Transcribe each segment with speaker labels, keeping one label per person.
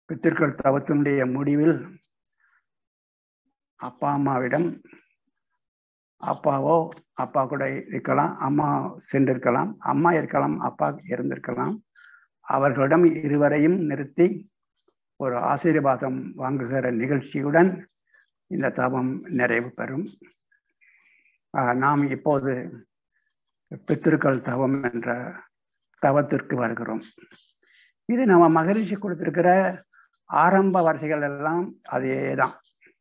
Speaker 1: பித்திருக்கள் தவத்தினுடைய முடிவில் அப்பா அம்மாவிடம் அப்பாவோ அப்பா கூட இருக்கலாம் அம்மா சென்றிருக்கலாம் அம்மா இருக்கலாம் அப்பா இருந்திருக்கலாம் அவர்களிடம் இருவரையும் நிறுத்தி ஒரு ஆசீர்வாதம் வாங்குகிற நிகழ்ச்சியுடன் இந்த தவம் நிறைவு பெறும் நாம் இப்போது பித்திருக்கள் தவம் என்ற தவத்திற்கு வருகிறோம் இது நம்ம மகரிஷி கொடுத்திருக்கிற ஆரம்ப வரிசைகள் எல்லாம் அதே தான்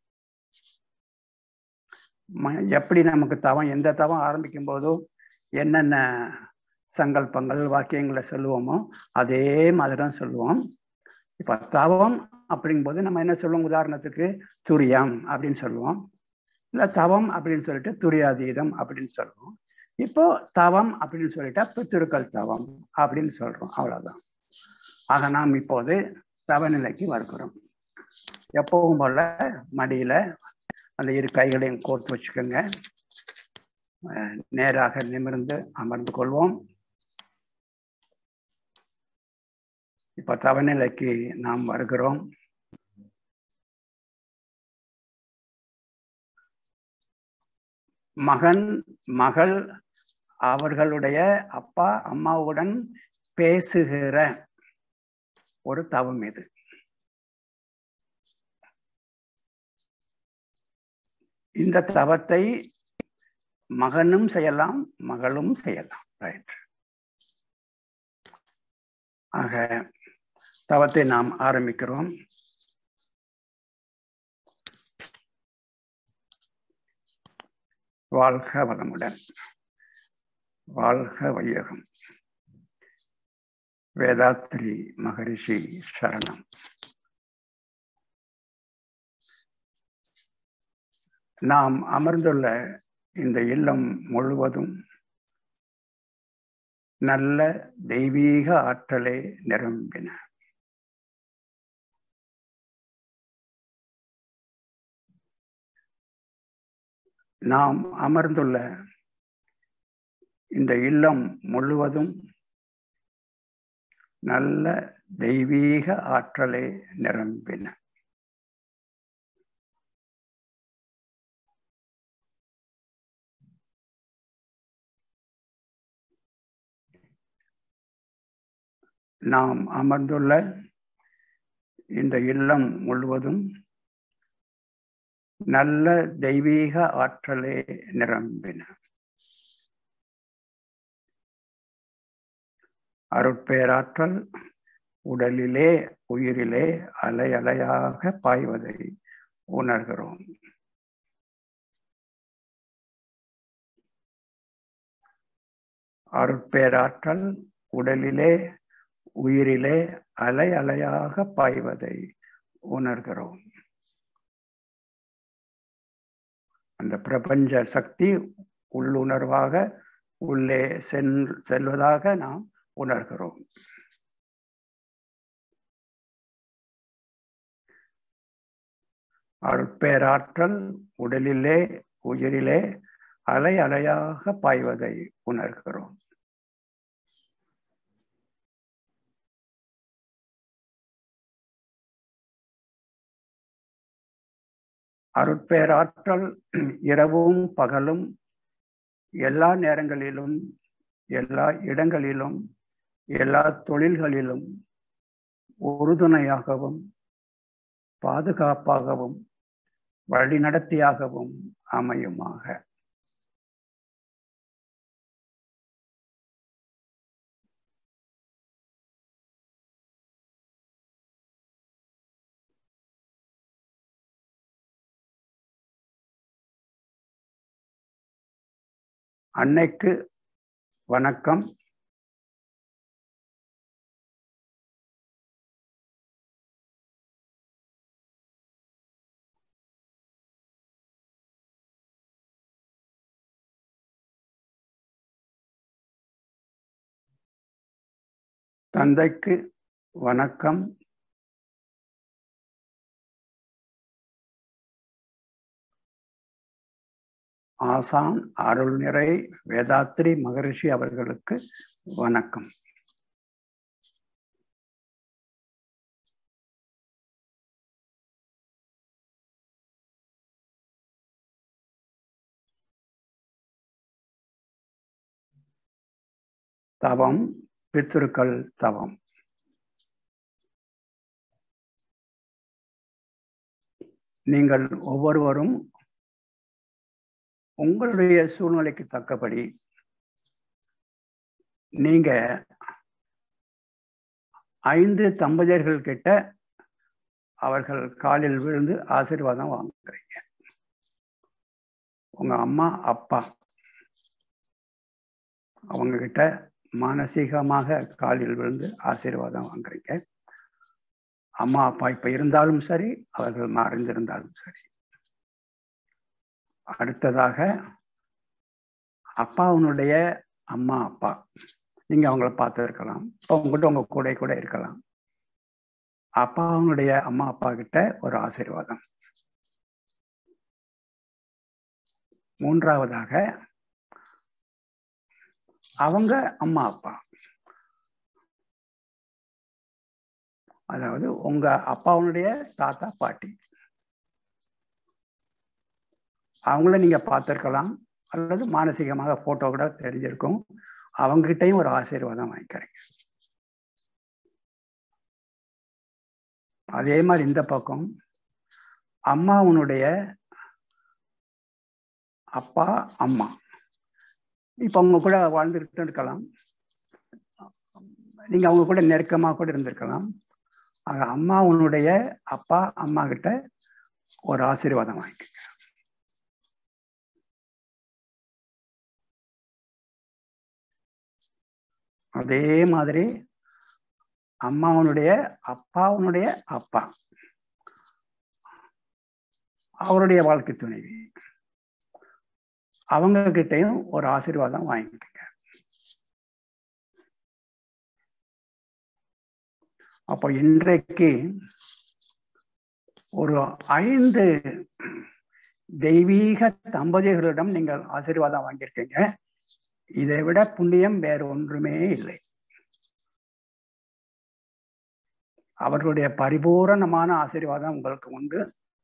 Speaker 1: எப்படி நமக்கு தவம் எந்த தவம் ஆரம்பிக்கும் போதோ என்னென்ன சங்கல்பங்கள் வாக்கியங்களை சொல்லுவோமோ அதே மாதிரி தான் சொல்லுவோம் இப்போ தவம் அப்படிங்கும்போது நம்ம என்ன சொல்லுவோம் உதாரணத்துக்கு துரியம் அப்படின்னு சொல்லுவோம் இல்லை தவம் அப்படின்னு சொல்லிட்டு துரியாதீதம் அப்படின்னு சொல்லுவோம் இப்போ தவம் அப்படின்னு சொல்லிட்டா பித்திருக்கள் தவம் அப்படின்னு சொல்றோம் அவ்வளவுதான் ஆக நாம் இப்போது தவநிலைக்கு வருகிறோம் எப்பவும் போல மடியில அந்த இரு கைகளையும் கோர்த்து வச்சுக்கோங்க நேராக நிமிர்ந்து அமர்ந்து கொள்வோம் இப்ப தவநிலைக்கு நாம் வருகிறோம் மகன் மகள் அவர்களுடைய அப்பா அம்மாவுடன் பேசுகிற ஒரு தவம் இது இந்த தவத்தை மகனும் செய்யலாம் மகளும் செய்யலாம் ரைட் ஆக தவத்தை நாம் ஆரம்பிக்கிறோம் வாழ்க வளமுடன் வாழ்க வையகம் வேதாத்ரி மகரிஷி சரணம் நாம் அமர்ந்துள்ள இந்த இல்லம் முழுவதும் நல்ல தெய்வீக ஆற்றலே நிரம்பின நாம் அமர்ந்துள்ள இந்த இல்லம் முழுவதும் நல்ல தெய்வீக ஆற்றலே நிரம்பின நாம் அமர்ந்துள்ள இந்த இல்லம் முழுவதும் நல்ல தெய்வீக ஆற்றலே நிரம்பின அருட்பேராற்றல் உடலிலே உயிரிலே அலை அலையாக பாய்வதை உணர்கிறோம் அருட்பேராற்றல் உடலிலே உயிரிலே அலை அலையாக பாய்வதை உணர்கிறோம் அந்த பிரபஞ்ச சக்தி உள்ளுணர்வாக உள்ளே சென் செல்வதாக நாம் உணர்கிறோம் அருட்பேராற்றல் உடலிலே உயிரிலே அலை அலையாக பாய்வதை உணர்கிறோம் அருட்பேராற்றல் இரவும் பகலும் எல்லா நேரங்களிலும் எல்லா இடங்களிலும் எல்லா தொழில்களிலும் உறுதுணையாகவும் பாதுகாப்பாகவும் வழிநடத்தியாகவும் அமையுமாக அன்னைக்கு வணக்கம் தந்தைக்கு வணக்கம் ஆசான் அருள்நிறை வேதாத்ரி மகரிஷி அவர்களுக்கு வணக்கம் தவம் பித்திருக்கள் தவம் நீங்கள் ஒவ்வொருவரும் உங்களுடைய சூழ்நிலைக்கு தக்கபடி நீங்க ஐந்து தம்பதியர்கள் கிட்ட அவர்கள் காலில் விழுந்து ஆசீர்வாதம் வாங்குறீங்க உங்க அம்மா அப்பா அவங்க கிட்ட மானசீகமாக காலில் விழுந்து ஆசீர்வாதம் வாங்குறீங்க அம்மா அப்பா இப்ப இருந்தாலும் சரி அவர்கள் மறைந்திருந்தாலும் சரி அடுத்ததாக அப்பாவுனுடைய அம்மா அப்பா நீங்க அவங்கள பார்த்து இருக்கலாம் இப்போ உங்ககிட்ட உங்க கூட கூட இருக்கலாம் அப்பாவுடைய அம்மா அப்பா கிட்ட ஒரு ஆசீர்வாதம் மூன்றாவதாக அவங்க அம்மா அப்பா அதாவது உங்க அப்பாவுடைய தாத்தா பாட்டி அவங்கள நீங்க பார்த்துருக்கலாம் அல்லது மானசீகமாக போட்டோ கூட தெரிஞ்சிருக்கும் அவங்ககிட்டையும் ஒரு ஆசீர்வாதம் வாங்கிக்கிறீங்க அதே மாதிரி இந்த பக்கம் அம்மாவுனுடைய அப்பா அம்மா இப்போ அவங்க கூட வாழ்ந்துட்டு இருக்கலாம் நீங்க அவங்க கூட நெருக்கமா கூட இருந்திருக்கலாம் ஆக அம்மா உன்னுடைய அப்பா அம்மா கிட்ட ஒரு ஆசீர்வாதம் வாங்கிக்கங்க அதே மாதிரி அம்மாவனுடைய அப்பாவுனுடைய அப்பா அவருடைய வாழ்க்கை துணைவி அவங்க கிட்டையும் ஒரு ஆசீர்வாதம் வாங்கிக்கங்க அப்போ இன்றைக்கு ஒரு ஐந்து தெய்வீக தம்பதியர்களிடம் நீங்கள் ஆசீர்வாதம் வாங்கியிருக்கீங்க இதை விட புண்ணியம் வேற ஒன்றுமே இல்லை அவர்களுடைய பரிபூரணமான ஆசீர்வாதம் உங்களுக்கு உண்டு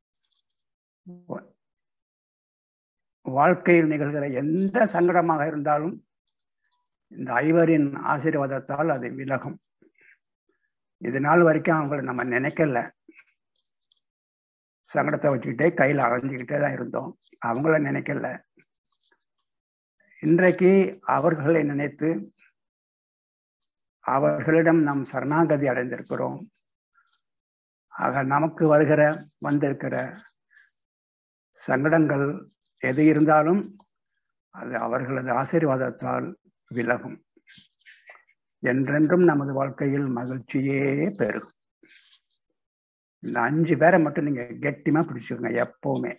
Speaker 1: வாழ்க்கையில் நிகழ்கிற எந்த சங்கடமாக இருந்தாலும் இந்த ஐவரின் ஆசீர்வாதத்தால் அது விலகும் இது நாள் வரைக்கும் அவங்களை நம்ம நினைக்கல சங்கடத்தை வச்சுக்கிட்டே கையில் அலைஞ்சிக்கிட்டே தான் இருந்தோம் அவங்கள நினைக்கல இன்றைக்கு அவர்களை நினைத்து அவர்களிடம் நாம் சரணாகதி அடைந்திருக்கிறோம் ஆக நமக்கு வருகிற வந்திருக்கிற சங்கடங்கள் எது இருந்தாலும் அது அவர்களது ஆசீர்வாதத்தால் விலகும் என்றென்றும் நமது வாழ்க்கையில் மகிழ்ச்சியே பெருகும் இந்த அஞ்சு பேரை மட்டும் நீங்க கெட்டிமா பிடிச்சுக்கோங்க எப்பவுமே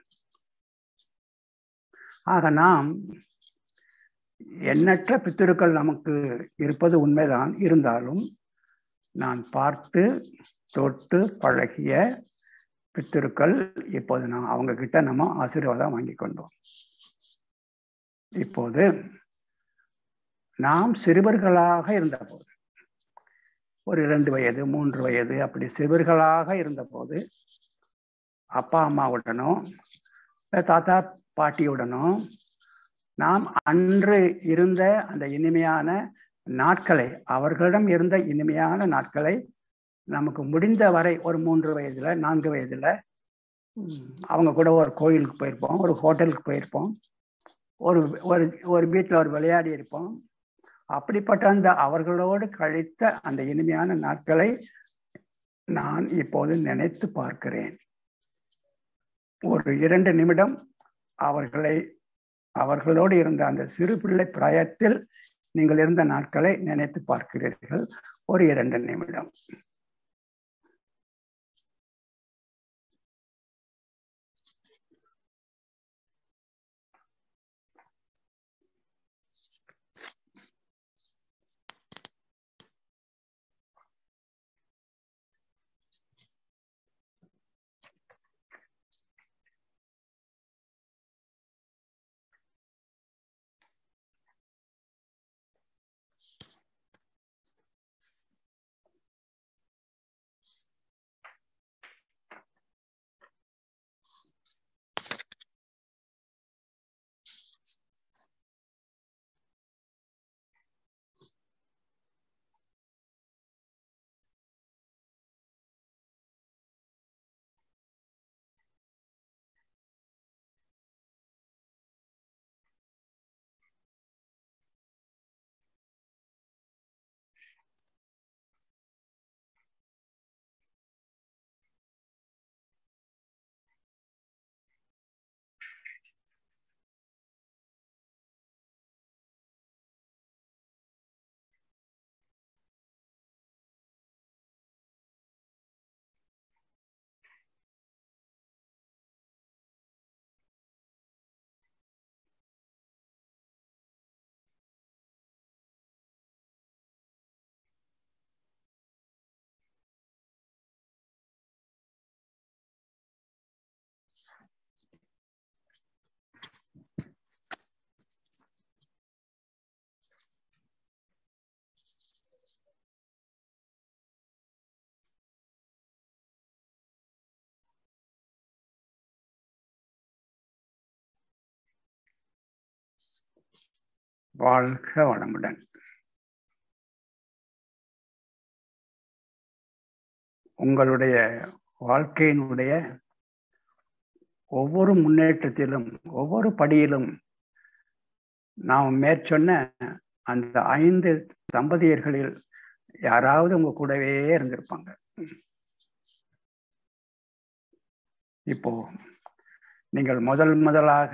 Speaker 1: ஆக நாம் எண்ணற்ற பித்திருக்கள் நமக்கு இருப்பது உண்மைதான் இருந்தாலும் நான் பார்த்து தொட்டு பழகிய பித்திருக்கள் இப்போது நான் அவங்க கிட்ட நம்ம ஆசீர்வாதம் வாங்கி கொண்டோம் இப்போது நாம் சிறுவர்களாக இருந்தபோது ஒரு இரண்டு வயது மூன்று வயது அப்படி சிறுவர்களாக இருந்தபோது அப்பா அம்மாவுடனோ தாத்தா பாட்டியுடனோ நாம் அன்று இருந்த அந்த இனிமையான நாட்களை அவர்களிடம் இருந்த இனிமையான நாட்களை நமக்கு முடிந்த வரை ஒரு மூன்று வயதுல நான்கு வயதுல அவங்க கூட ஒரு கோயிலுக்கு போயிருப்போம் ஒரு ஹோட்டலுக்கு போயிருப்போம் ஒரு ஒரு ஒரு வீட்டில் ஒரு விளையாடி இருப்போம் அப்படிப்பட்ட அந்த அவர்களோடு கழித்த அந்த இனிமையான நாட்களை நான் இப்போது நினைத்து பார்க்கிறேன் ஒரு இரண்டு நிமிடம் அவர்களை அவர்களோடு இருந்த அந்த சிறு பிள்ளை பிராயத்தில் நீங்கள் இருந்த நாட்களை நினைத்து பார்க்கிறீர்கள் ஒரு இரண்டு நிமிடம் வாழ்க வளமுடன் உங்களுடைய வாழ்க்கையினுடைய ஒவ்வொரு முன்னேற்றத்திலும் ஒவ்வொரு படியிலும் நாம் மேற்சொன்ன அந்த ஐந்து தம்பதியர்களில் யாராவது உங்க கூடவே இருந்திருப்பாங்க இப்போ நீங்கள் முதல் முதலாக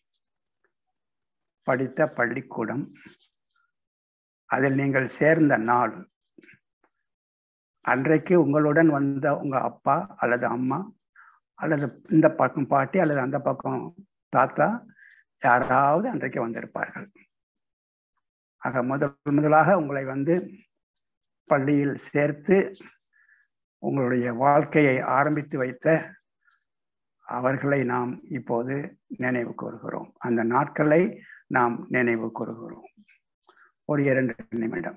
Speaker 1: படித்த பள்ளிக்கூடம் அதில் நீங்கள் சேர்ந்த நாள் அன்றைக்கு உங்களுடன் வந்த உங்க அப்பா அல்லது அம்மா அல்லது இந்த பக்கம் பாட்டி அல்லது அந்த பக்கம் தாத்தா யாராவது அன்றைக்கு வந்திருப்பார்கள் ஆக முதல் முதலாக உங்களை வந்து பள்ளியில் சேர்த்து உங்களுடைய வாழ்க்கையை ஆரம்பித்து வைத்த அவர்களை நாம் இப்போது நினைவு கூறுகிறோம் அந்த நாட்களை நாம் நினைவு கூறுகிறோம் ஒரு இரண்டு நிமிடம்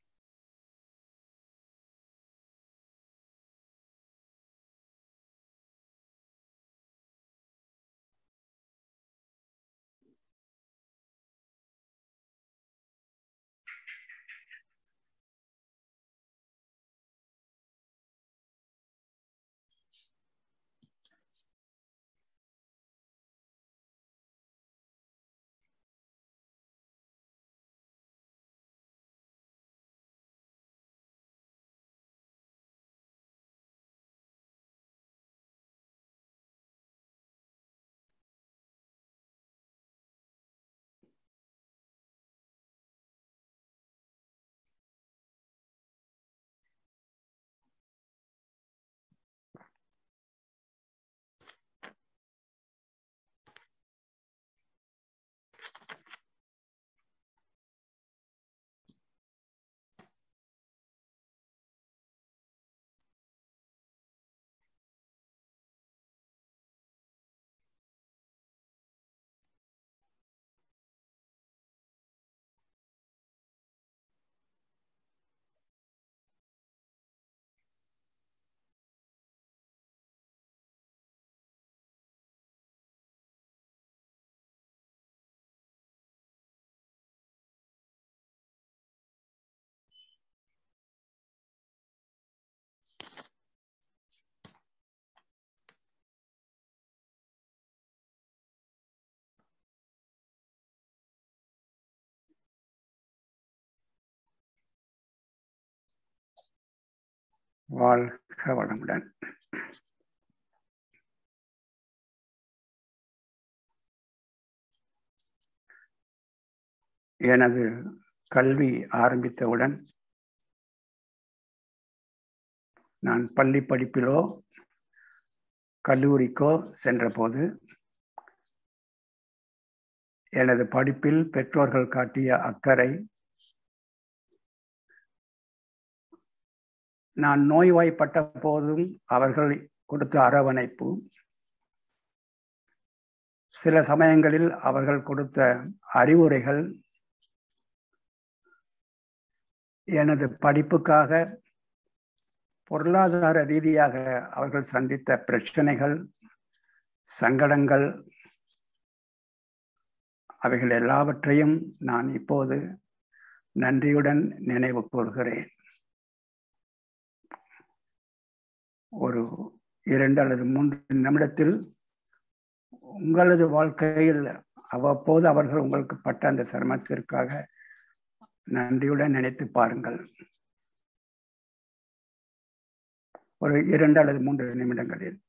Speaker 1: வாழ்க வளமுடன் எனது கல்வி ஆரம்பித்தவுடன் நான் பள்ளி படிப்பிலோ கல்லூரிக்கோ சென்றபோது எனது படிப்பில் பெற்றோர்கள் காட்டிய அக்கறை நான் நோய்வாய்ப்பட்ட போதும் அவர்கள் கொடுத்த அரவணைப்பு சில சமயங்களில் அவர்கள் கொடுத்த அறிவுரைகள் எனது படிப்புக்காக பொருளாதார ரீதியாக அவர்கள் சந்தித்த பிரச்சனைகள் சங்கடங்கள் அவைகள் எல்லாவற்றையும் நான் இப்போது நன்றியுடன் நினைவு கூறுகிறேன் ஒரு இரண்டு அல்லது மூன்று நிமிடத்தில் உங்களது வாழ்க்கையில் அவ்வப்போது அவர்கள் உங்களுக்கு பட்ட அந்த சிரமத்திற்காக நன்றியுடன் நினைத்து பாருங்கள் ஒரு இரண்டு அல்லது மூன்று நிமிடங்களில்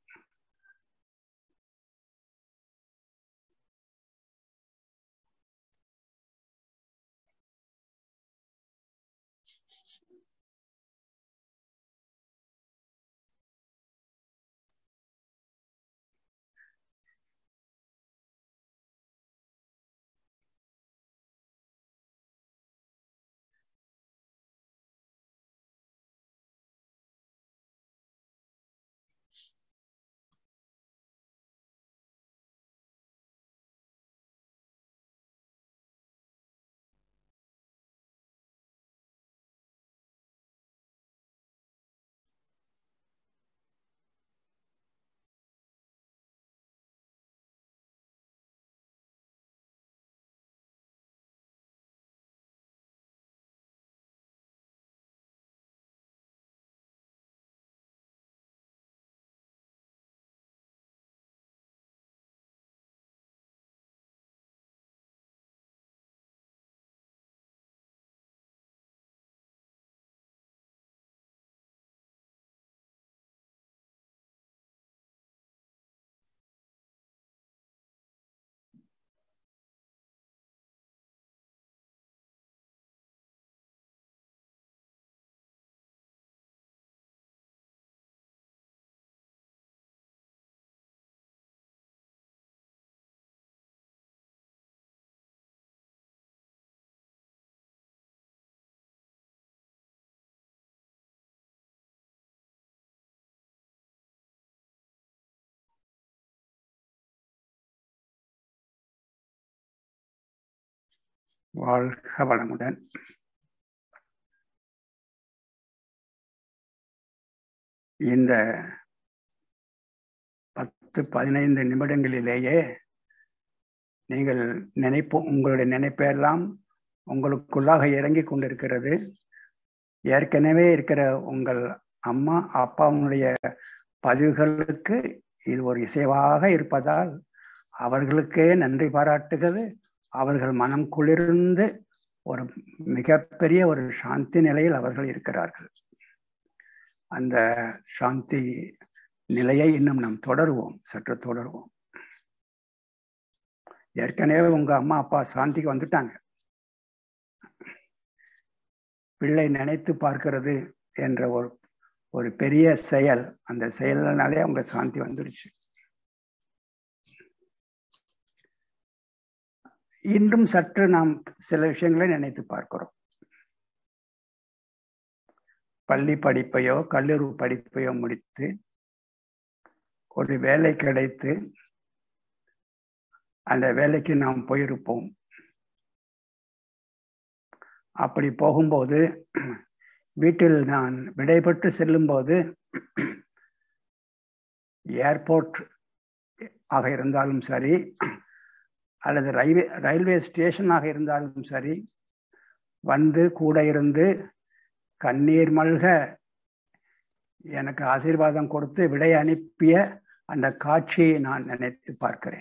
Speaker 1: வாழ்க வளமுடன் இந்த பத்து பதினைந்து நிமிடங்களிலேயே நீங்கள் நினைப்பு உங்களுடைய நினைப்பெல்லாம் உங்களுக்குள்ளாக இறங்கி கொண்டிருக்கிறது ஏற்கனவே இருக்கிற உங்கள் அம்மா அப்பாவுடைய பதிவுகளுக்கு இது ஒரு இசைவாக இருப்பதால் அவர்களுக்கே நன்றி பாராட்டுகிறது அவர்கள் மனம் குளிர்ந்து ஒரு மிகப்பெரிய ஒரு சாந்தி நிலையில் அவர்கள் இருக்கிறார்கள் அந்த சாந்தி நிலையை இன்னும் நாம் தொடருவோம் சற்று தொடருவோம் ஏற்கனவே உங்க அம்மா அப்பா சாந்திக்கு வந்துட்டாங்க பிள்ளை நினைத்து பார்க்கிறது என்ற ஒரு ஒரு பெரிய செயல் அந்த செயல்னாலே அவங்க சாந்தி வந்துடுச்சு இன்றும் சற்று நாம் சில விஷயங்களை நினைத்து பார்க்கிறோம் பள்ளி படிப்பையோ கல்லூரி படிப்பையோ முடித்து ஒரு வேலை கிடைத்து அந்த வேலைக்கு நாம் போயிருப்போம் அப்படி போகும்போது வீட்டில் நான் விடைபெற்று செல்லும்போது ஏர்போர்ட் ஆக இருந்தாலும் சரி அல்லது ரயில்வே ரயில்வே ஸ்டேஷனாக இருந்தாலும் சரி வந்து கூட இருந்து கண்ணீர் மல்க எனக்கு ஆசீர்வாதம் கொடுத்து விடை அனுப்பிய அந்த காட்சியை நான் நினைத்து பார்க்கிறேன்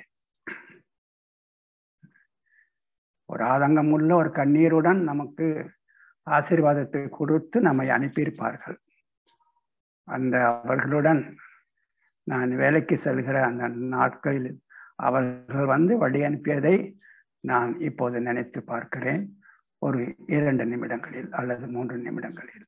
Speaker 1: ஒரு ஆதங்கம் உள்ள ஒரு கண்ணீருடன் நமக்கு ஆசீர்வாதத்தை கொடுத்து நம்மை அனுப்பியிருப்பார்கள் அந்த அவர்களுடன் நான் வேலைக்கு செல்கிற அந்த நாட்களில் அவர்கள் வந்து வழி அனுப்பியதை நான் இப்போது நினைத்து பார்க்கிறேன் ஒரு இரண்டு நிமிடங்களில் அல்லது மூன்று நிமிடங்களில்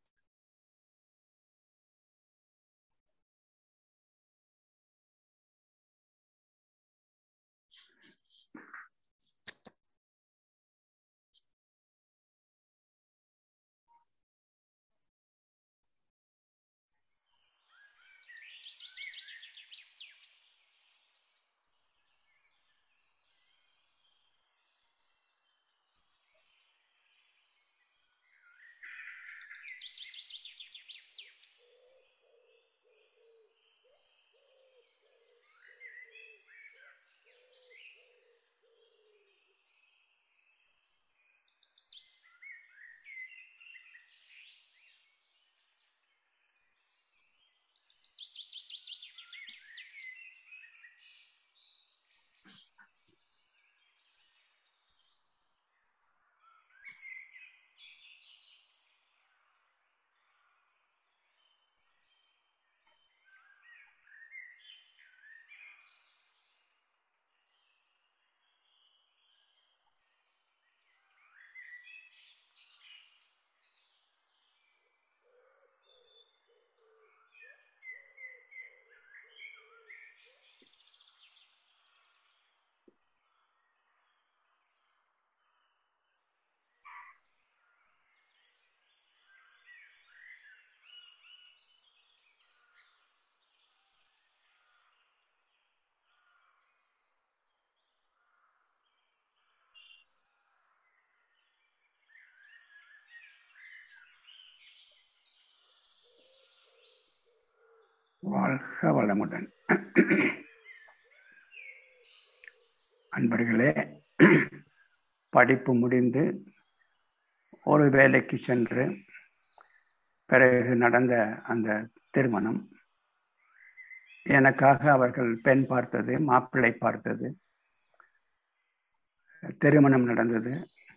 Speaker 1: வாழ்க வளமுடன் அன்பர்களே படிப்பு முடிந்து ஒரு வேலைக்கு சென்று பிறகு நடந்த அந்த திருமணம் எனக்காக அவர்கள் பெண் பார்த்தது மாப்பிள்ளை பார்த்தது திருமணம் நடந்தது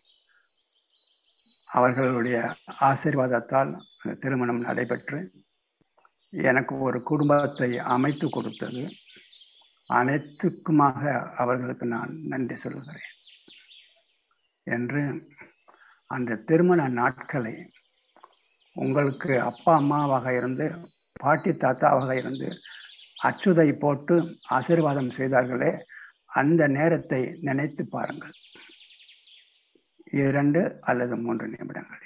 Speaker 1: அவர்களுடைய ஆசீர்வாதத்தால் அந்த திருமணம் நடைபெற்று எனக்கு ஒரு குடும்பத்தை அமைத்து கொடுத்தது அனைத்துக்குமாக அவர்களுக்கு நான் நன்றி சொல்கிறேன் என்று அந்த திருமண நாட்களை உங்களுக்கு அப்பா அம்மாவாக இருந்து பாட்டி தாத்தாவாக இருந்து அச்சுதை போட்டு ஆசீர்வாதம் செய்தார்களே அந்த நேரத்தை நினைத்து பாருங்கள் இரண்டு அல்லது மூன்று நிமிடங்களில்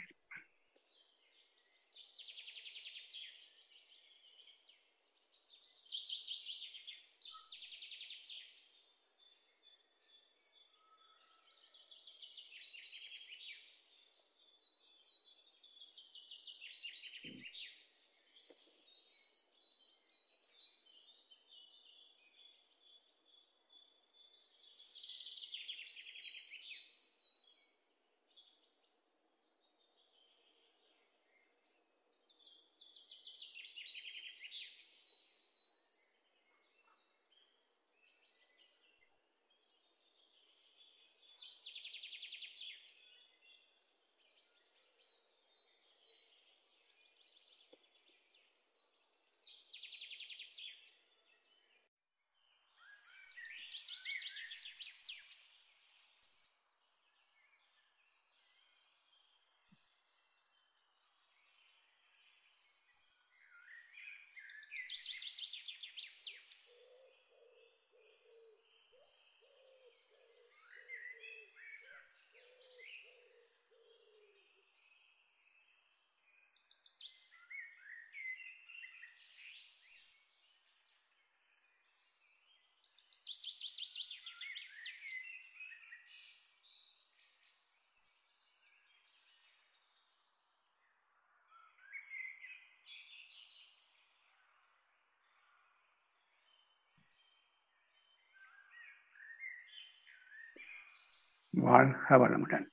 Speaker 1: வாழ்க வளமுடன்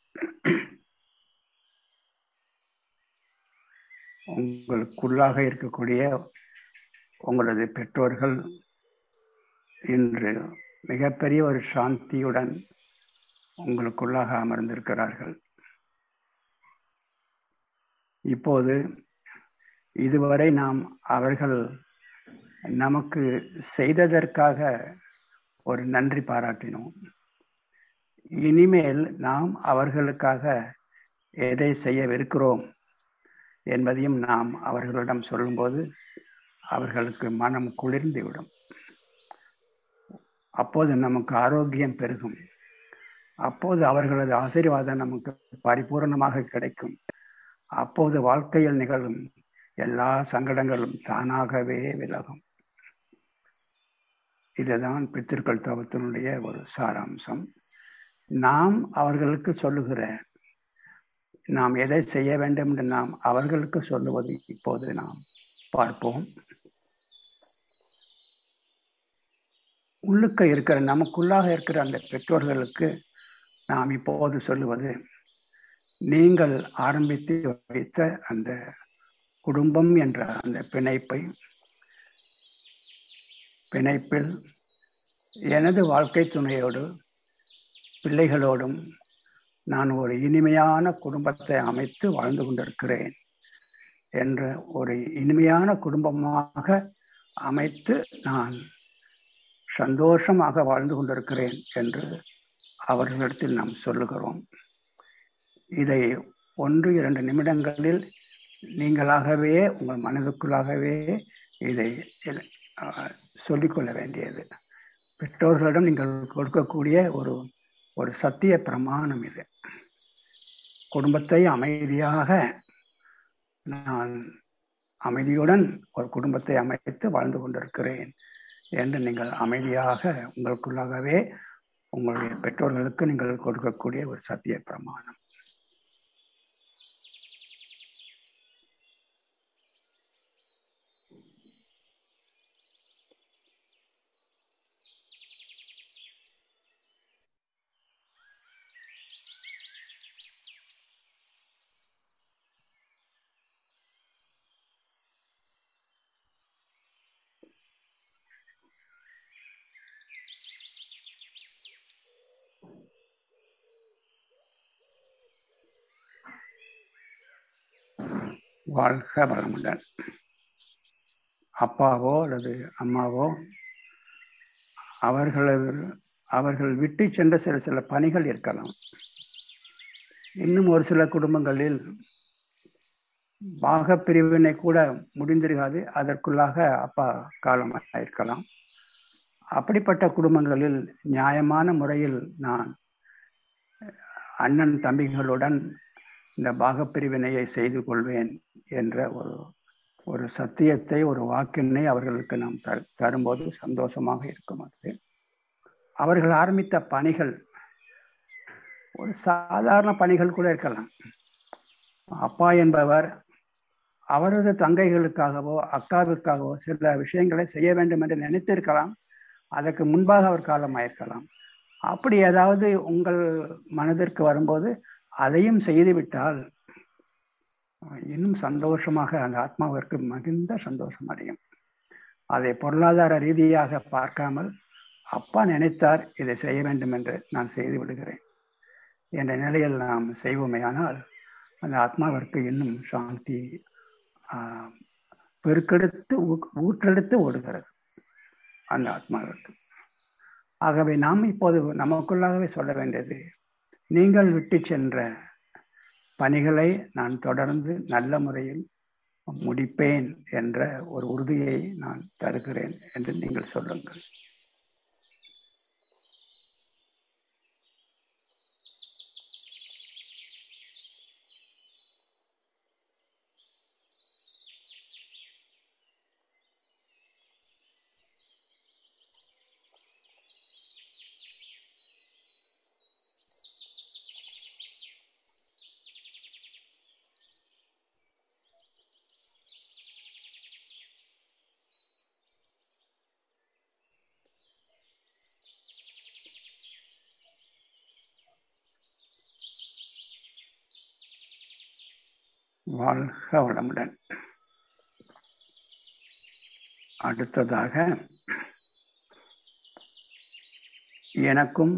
Speaker 1: உங்களுக்குள்ளாக இருக்கக்கூடிய உங்களது பெற்றோர்கள் இன்று மிகப்பெரிய ஒரு சாந்தியுடன் உங்களுக்குள்ளாக அமர்ந்திருக்கிறார்கள் இப்போது இதுவரை நாம் அவர்கள் நமக்கு செய்ததற்காக ஒரு நன்றி பாராட்டினோம் இனிமேல் நாம் அவர்களுக்காக எதை செய்யவிருக்கிறோம் என்பதையும் நாம் அவர்களிடம் சொல்லும்போது அவர்களுக்கு மனம் குளிர்ந்துவிடும் அப்போது நமக்கு ஆரோக்கியம் பெருகும் அப்போது அவர்களது ஆசீர்வாதம் நமக்கு பரிபூர்ணமாக கிடைக்கும் அப்போது வாழ்க்கையில் நிகழும் எல்லா சங்கடங்களும் தானாகவே விலகும் இதுதான் பித்திருக்கள் தவத்தினுடைய ஒரு சாராம்சம் நாம் அவர்களுக்கு சொல்லுகிற நாம் எதை செய்ய வேண்டும் என்று நாம் அவர்களுக்கு சொல்லுவது இப்போது நாம் பார்ப்போம் உள்ளுக்க இருக்கிற நமக்குள்ளாக இருக்கிற அந்த பெற்றோர்களுக்கு நாம் இப்போது சொல்லுவது நீங்கள் ஆரம்பித்து வைத்த அந்த குடும்பம் என்ற அந்த பிணைப்பை பிணைப்பில் எனது வாழ்க்கை துணையோடு பிள்ளைகளோடும் நான் ஒரு இனிமையான குடும்பத்தை அமைத்து வாழ்ந்து கொண்டிருக்கிறேன் என்ற ஒரு இனிமையான குடும்பமாக அமைத்து நான் சந்தோஷமாக வாழ்ந்து கொண்டிருக்கிறேன் என்று அவர்களிடத்தில் நாம் சொல்லுகிறோம் இதை ஒன்று இரண்டு நிமிடங்களில் நீங்களாகவே உங்கள் மனதுக்குள்ளாகவே இதை சொல்லிக்கொள்ள வேண்டியது பெற்றோர்களிடம் நீங்கள் கொடுக்கக்கூடிய ஒரு ஒரு சத்திய பிரமாணம் இது குடும்பத்தை அமைதியாக நான் அமைதியுடன் ஒரு குடும்பத்தை அமைத்து வாழ்ந்து கொண்டிருக்கிறேன் என்று நீங்கள் அமைதியாக உங்களுக்குள்ளாகவே உங்களுடைய பெற்றோர்களுக்கு நீங்கள் கொடுக்கக்கூடிய ஒரு சத்திய பிரமாணம் வாழ்க வளமுடன் அப்பாவோ அல்லது அம்மாவோ அவர்களது அவர்கள் விட்டு சென்ற சில சில பணிகள் இருக்கலாம் இன்னும் ஒரு சில குடும்பங்களில் பாக பிரிவினை கூட முடிந்திருக்காது அதற்குள்ளாக அப்பா காலமாக இருக்கலாம் அப்படிப்பட்ட குடும்பங்களில் நியாயமான முறையில் நான் அண்ணன் தம்பிகளுடன் இந்த பாகப்பிரிவினையை செய்து கொள்வேன் என்ற ஒரு ஒரு சத்தியத்தை ஒரு வாக்கினை அவர்களுக்கு நாம் த தரும்போது சந்தோஷமாக இருக்கும் அது அவர்கள் ஆரம்பித்த பணிகள் ஒரு சாதாரண பணிகள் கூட இருக்கலாம் அப்பா என்பவர் அவரது தங்கைகளுக்காகவோ அக்காவிற்காகவோ சில விஷயங்களை செய்ய வேண்டும் என்று நினைத்திருக்கலாம் அதற்கு முன்பாக அவர் காலமாயிருக்கலாம் அப்படி ஏதாவது உங்கள் மனதிற்கு வரும்போது அதையும் செய்துவிட்டால் இன்னும் சந்தோஷமாக அந்த ஆத்மாவிற்கு மிகுந்த சந்தோஷம் அடையும் அதை பொருளாதார ரீதியாக பார்க்காமல் அப்பா நினைத்தார் இதை செய்ய வேண்டும் என்று நான் செய்து விடுகிறேன் என்ற நிலையில் நாம் செய்வோமேயானால் அந்த ஆத்மாவிற்கு இன்னும் சாந்தி பெருக்கெடுத்து ஊற்றெடுத்து ஓடுகிறது அந்த ஆத்மாவிற்கு ஆகவே நாம் இப்போது நமக்குள்ளாகவே சொல்ல வேண்டியது நீங்கள் விட்டு சென்ற பணிகளை நான் தொடர்ந்து நல்ல முறையில் முடிப்பேன் என்ற ஒரு உறுதியை நான் தருகிறேன் என்று நீங்கள் சொல்லுங்கள் வாழ்க வளமுடன் அடுத்ததாக எனக்கும்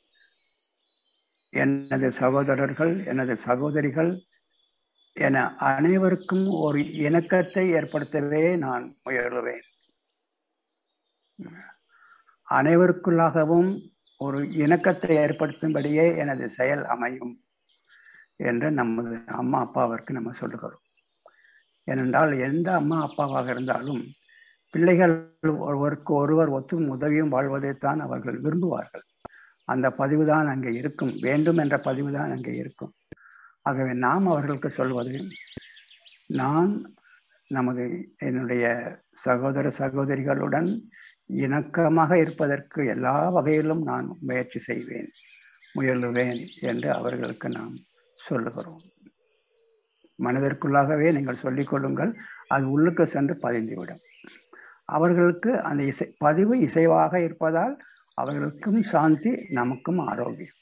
Speaker 1: எனது சகோதரர்கள் எனது சகோதரிகள் என அனைவருக்கும் ஒரு இணக்கத்தை ஏற்படுத்தவே நான் முயலுவேன் அனைவருக்குள்ளாகவும் ஒரு இணக்கத்தை ஏற்படுத்தும்படியே எனது செயல் அமையும் என்று நமது அம்மா அப்பாவிற்கு நம்ம சொல்லுகிறோம் ஏனென்றால் எந்த அம்மா அப்பாவாக இருந்தாலும் பிள்ளைகள் ஒருவருக்கு ஒருவர் ஒத்தும் உதவியும் வாழ்வதைத்தான் அவர்கள் விரும்புவார்கள் அந்த பதிவு தான் அங்கே இருக்கும் வேண்டும் என்ற பதிவு தான் அங்கே இருக்கும் ஆகவே நாம் அவர்களுக்கு சொல்வது நான் நமது என்னுடைய சகோதர சகோதரிகளுடன் இணக்கமாக இருப்பதற்கு எல்லா வகையிலும் நான் முயற்சி செய்வேன் முயலுவேன் என்று அவர்களுக்கு நாம் சொல்லுகிறோம் மனதிற்குள்ளாகவே நீங்கள் சொல்லிக் கொள்ளுங்கள் அது உள்ளுக்கு சென்று பதிந்துவிடும் அவர்களுக்கு அந்த இசை பதிவு இசைவாக இருப்பதால் அவர்களுக்கும் சாந்தி நமக்கும் ஆரோக்கியம்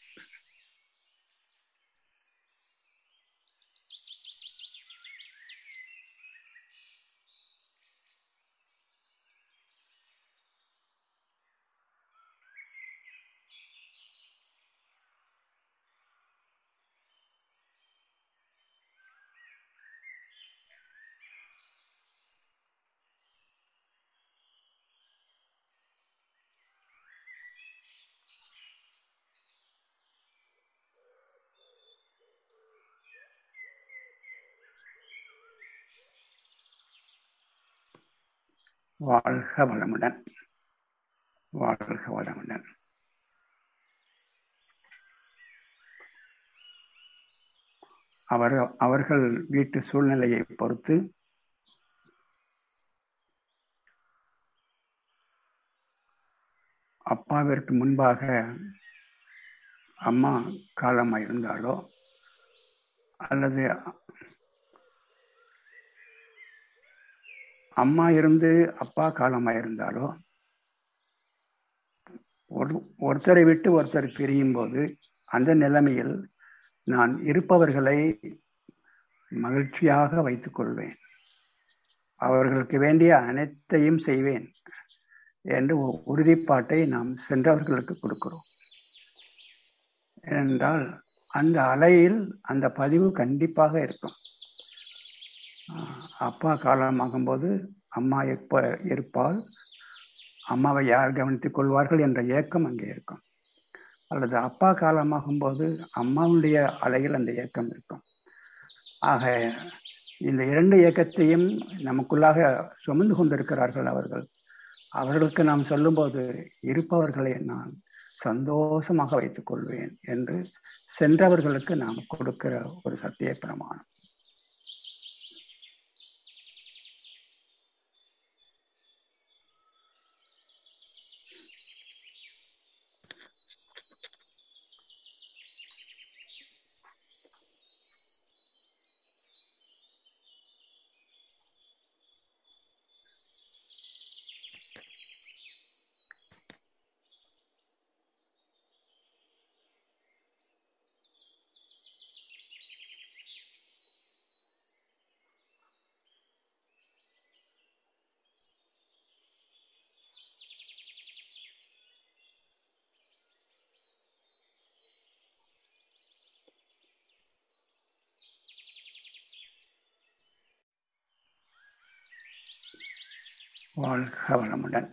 Speaker 1: வாழ்க வளமுடன் வாழ்க வளமுடன் அவர் அவர்கள் வீட்டு சூழ்நிலையை பொறுத்து அப்பாவிற்கு முன்பாக அம்மா காலமாக இருந்தாலோ அல்லது அம்மா இருந்து அப்பா காலமாக இருந்தாலோ ஒரு ஒருத்தரை விட்டு ஒருத்தர் பிரியும் போது அந்த நிலைமையில் நான் இருப்பவர்களை மகிழ்ச்சியாக வைத்துக் கொள்வேன் அவர்களுக்கு வேண்டிய அனைத்தையும் செய்வேன் என்று உறுதிப்பாட்டை நாம் சென்றவர்களுக்கு கொடுக்கிறோம் ஏனென்றால் அந்த அலையில் அந்த பதிவு கண்டிப்பாக இருக்கும் அப்பா காலமாகும்போது அம்மா எப்ப இருப்பால் அம்மாவை யார் கவனித்துக் கொள்வார்கள் என்ற ஏக்கம் அங்கே இருக்கும் அல்லது அப்பா காலமாகும்போது அம்மாவுடைய அலையில் அந்த ஏக்கம் இருக்கும் ஆக இந்த இரண்டு இயக்கத்தையும் நமக்குள்ளாக சுமந்து கொண்டிருக்கிறார்கள் அவர்கள் அவர்களுக்கு நாம் சொல்லும்போது இருப்பவர்களை நான் சந்தோஷமாக வைத்துக் கொள்வேன் என்று சென்றவர்களுக்கு நாம் கொடுக்கிற ஒரு சத்திய பிரமாணம் வாழ்க வளமுடன்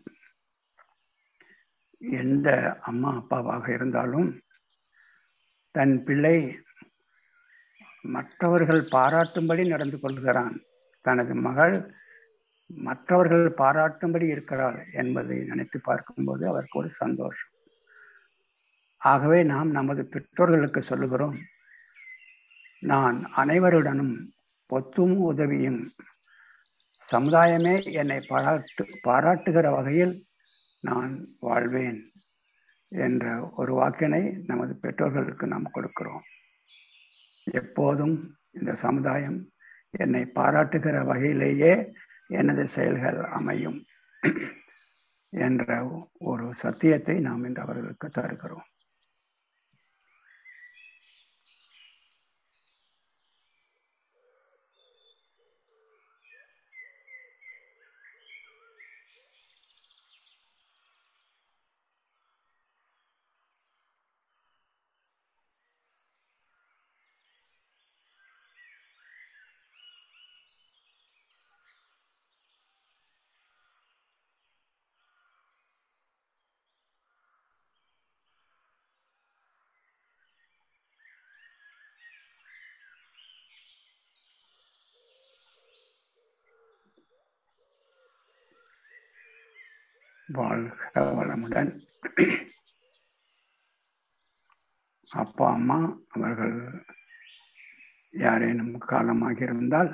Speaker 1: எந்த அம்மா அப்பாவாக இருந்தாலும் தன் பிள்ளை மற்றவர்கள் பாராட்டும்படி நடந்து கொள்கிறான் தனது மகள் மற்றவர்கள் பாராட்டும்படி இருக்கிறாள் என்பதை நினைத்து பார்க்கும்போது அவருக்கு ஒரு சந்தோஷம் ஆகவே நாம் நமது பெற்றோர்களுக்கு சொல்லுகிறோம் நான் அனைவருடனும் ஒத்தும் உதவியும் சமுதாயமே என்னை பாராட்டு பாராட்டுகிற வகையில் நான் வாழ்வேன் என்ற ஒரு வாக்கினை நமது பெற்றோர்களுக்கு நாம் கொடுக்கிறோம் எப்போதும் இந்த சமுதாயம் என்னை பாராட்டுகிற வகையிலேயே எனது செயல்கள் அமையும் என்ற ஒரு சத்தியத்தை நாம் இன்று அவர்களுக்கு தருகிறோம் வாழ்க வளமுடன் அப்பா அம்மா அவர்கள் யாரேனும் காலமாக இருந்தால்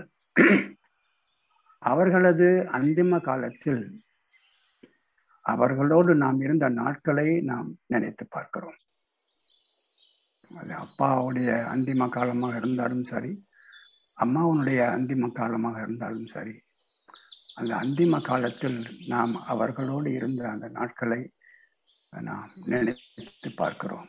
Speaker 1: அவர்களது அந்திம காலத்தில் அவர்களோடு நாம் இருந்த நாட்களை நாம் நினைத்து பார்க்கிறோம் அது அப்பாவுடைய அந்திம காலமாக இருந்தாலும் சரி அம்மாவுடைய அந்திம காலமாக இருந்தாலும் சரி அந்த அந்திம காலத்தில் நாம் அவர்களோடு இருந்த அந்த நாட்களை நாம் நினைத்து பார்க்கிறோம்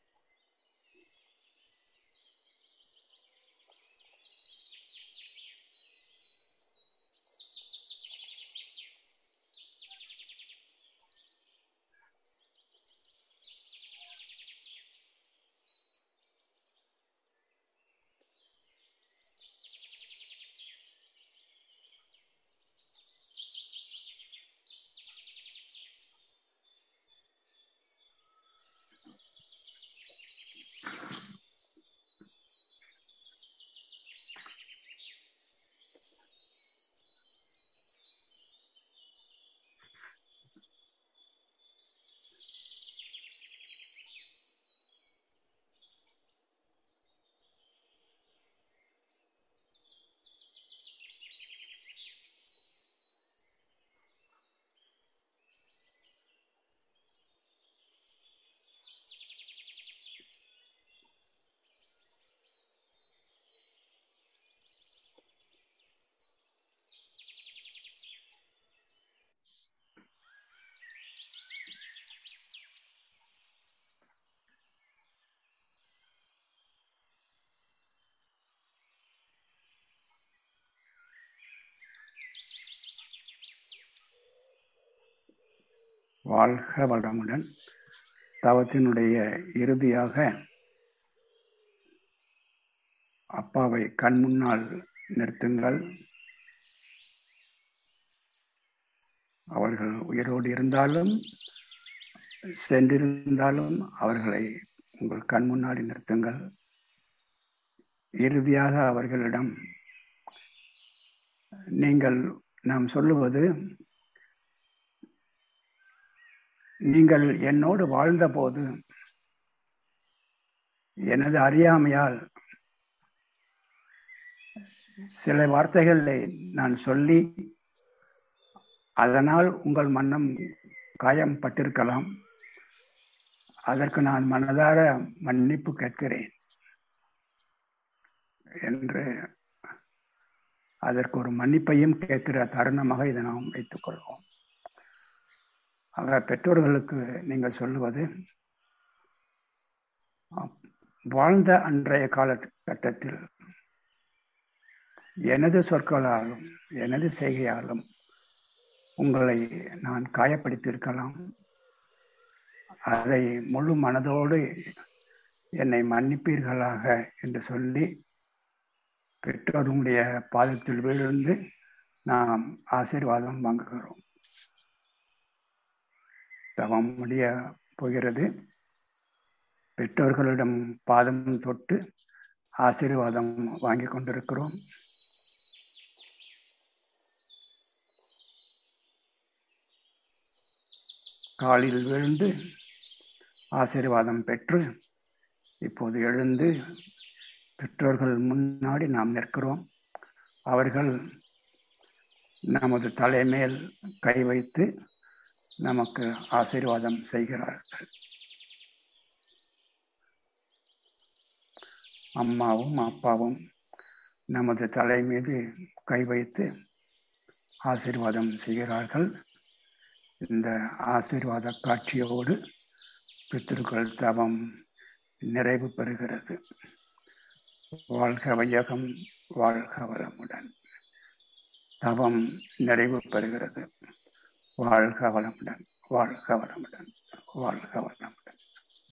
Speaker 1: வாழ்க வளமுடன் தவத்தினுடைய இறுதியாக அப்பாவை கண் முன்னால் நிறுத்துங்கள் அவர்கள் உயிரோடு இருந்தாலும் சென்றிருந்தாலும் அவர்களை உங்கள் கண் முன்னாடி நிறுத்துங்கள் இறுதியாக அவர்களிடம் நீங்கள் நாம் சொல்லுவது நீங்கள் என்னோடு வாழ்ந்தபோது எனது அறியாமையால் சில வார்த்தைகளை நான் சொல்லி அதனால் உங்கள் மன்னம் காயம் பட்டிருக்கலாம் அதற்கு நான் மனதார மன்னிப்பு கேட்கிறேன் என்று அதற்கு ஒரு மன்னிப்பையும் கேட்கிற தருணமாக இதை நாம் வைத்துக் கொள்வோம் ஆக பெற்றோர்களுக்கு நீங்கள் சொல்லுவது வாழ்ந்த அன்றைய காலகட்டத்தில் எனது சொற்களாலும் எனது செய்கையாலும் உங்களை நான் காயப்படுத்தியிருக்கலாம் அதை முழு மனதோடு என்னை மன்னிப்பீர்களாக என்று சொல்லி பெற்றோருடைய பாதத்தில் விழுந்து நாம் ஆசீர்வாதம் வாங்குகிறோம் தவம் முடிய போகிறது பெற்றோர்களிடம் பாதம் தொட்டு ஆசீர்வாதம் வாங்கி கொண்டிருக்கிறோம் காலில் விழுந்து ஆசீர்வாதம் பெற்று இப்போது எழுந்து பெற்றோர்கள் முன்னாடி நாம் நிற்கிறோம் அவர்கள் நமது தலைமேல் கை வைத்து நமக்கு ஆசீர்வாதம் செய்கிறார்கள் அம்மாவும் அப்பாவும் நமது தலை மீது கை வைத்து ஆசீர்வாதம் செய்கிறார்கள் இந்த ஆசீர்வாத காட்சியோடு பித்திருக்கள் தவம் நிறைவு பெறுகிறது வாழ்க வையகம் வாழ்க வளமுடன் தவம் நிறைவு பெறுகிறது வாழ்க வளமுடன் வாழ்க வளமுடன் வாழ்க வளம்